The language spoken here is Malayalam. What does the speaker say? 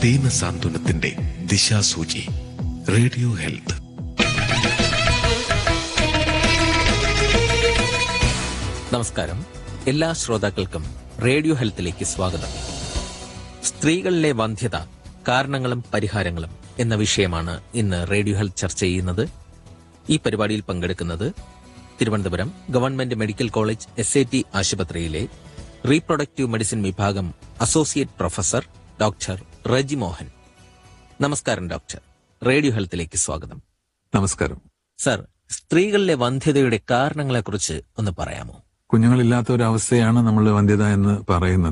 ദീന സാന്ത്വനത്തിന്റെ ദിശാസൂചി റേഡിയോ ഹെൽത്ത് നമസ്കാരം എല്ലാ ശ്രോതാക്കൾക്കും റേഡിയോ ഹെൽത്തിലേക്ക് സ്വാഗതം സ്ത്രീകളിലെ വന്ധ്യത കാരണങ്ങളും പരിഹാരങ്ങളും എന്ന വിഷയമാണ് ഇന്ന് റേഡിയോ ഹെൽത്ത് ചർച്ച ചെയ്യുന്നത് ഈ പരിപാടിയിൽ പങ്കെടുക്കുന്നത് Thiruvananthapuram government medical college S I T ആശുപത്രിയിലെ റീപ്രൊഡക്റ്റീവ് മെഡിസിൻ വിഭാഗം associate professor doctor Reji Mohan നമസ്കാരം ഡോക്ടർ റേഡിയോ ഹെൽത്തിലേക്ക് സ്വാഗതം നമസ്കാരം സർ സ്ത്രീകളിലെ വന്ധ്യതയുടെ കാരണങ്ങളെക്കുറിച്ച് ഒന്ന് പറയാമോ കുഞ്ഞുങ്ങളില്ലാത്ത ഒരു അവസ്ഥയാണ് നമ്മൾ വന്ധ്യത എന്ന് പറയുന്നത്